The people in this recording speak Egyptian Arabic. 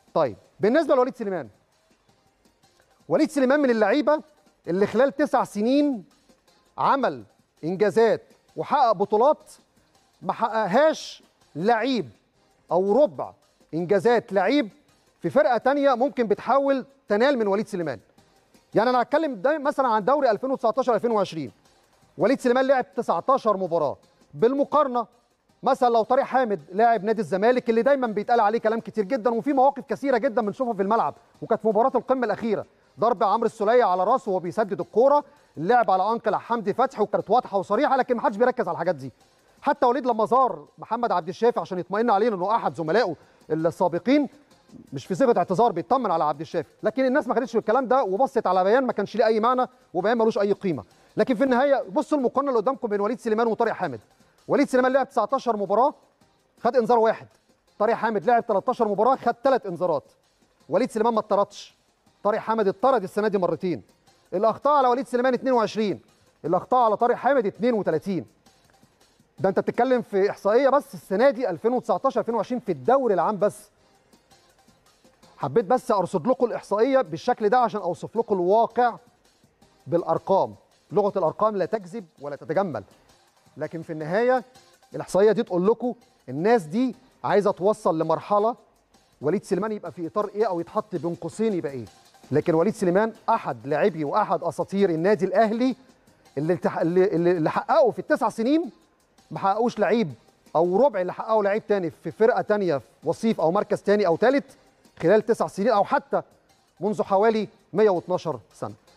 طيب بالنسبه لوليد سليمان وليد سليمان من اللعيبه اللي خلال تسع سنين عمل انجازات وحقق بطولات ما حققهاش لعيب او ربع انجازات لعيب في فرقه تانية ممكن بتحاول تنال من وليد سليمان يعني انا هتكلم دا مثلا عن دوري 2019 2020 وليد سليمان لعب 19 مباراه بالمقارنه مثلا لو طارق حامد لاعب نادي الزمالك اللي دايما بيتقال عليه كلام كتير جدا وفي مواقف كثيره جدا بنشوفها في الملعب وكانت في مباراه القمه الاخيره ضرب عمرو السوليه على راسه وهو بيسدد الكوره اللعب على انكل حمدي فتحي وكانت واضحه وصريحه لكن ما حدش بيركز على الحاجات دي حتى وليد لما زار محمد عبد الشافي عشان يطمئن عليه انه احد زملائه السابقين مش في صيغه اعتذار بيطمن على عبد الشافي لكن الناس ما خدتش الكلام ده وبصت على بيان ما كانش ليه اي معنى وبيان ملوش اي قيمه لكن في النهايه بصوا المقارنه اللي قدامكم بين وليد سليمان وطارق حامد وليد سليمان لعب 19 مباراه خد انذار واحد طارق حامد لعب 13 مباراه خد ثلاث انذارات وليد سليمان ما اتطردش طارق حامد اتطرد السنه دي مرتين الاخطاء على وليد سليمان 22 الاخطاء على طارق حامد 32 ده انت بتتكلم في احصائيه بس السنه دي 2019 2020 في الدوري العام بس حبيت بس ارصد لكم الاحصائيه بالشكل ده عشان اوصف لكم الواقع بالارقام لغه الارقام لا تكذب ولا تتجمل لكن في النهايه الاحصائيه دي تقول لكم الناس دي عايزه توصل لمرحله وليد سليمان يبقى في اطار ايه او يتحط بين قوسين يبقى ايه لكن وليد سليمان احد لاعبي واحد اساطير النادي الاهلي اللي التح... اللي, اللي حققوا في التسع سنين ما حققوش لعيب او ربع اللي حققه لعيب تاني في فرقه تانيه في وصيف او مركز تاني او ثالث خلال تسع سنين او حتى منذ حوالي 112 سنه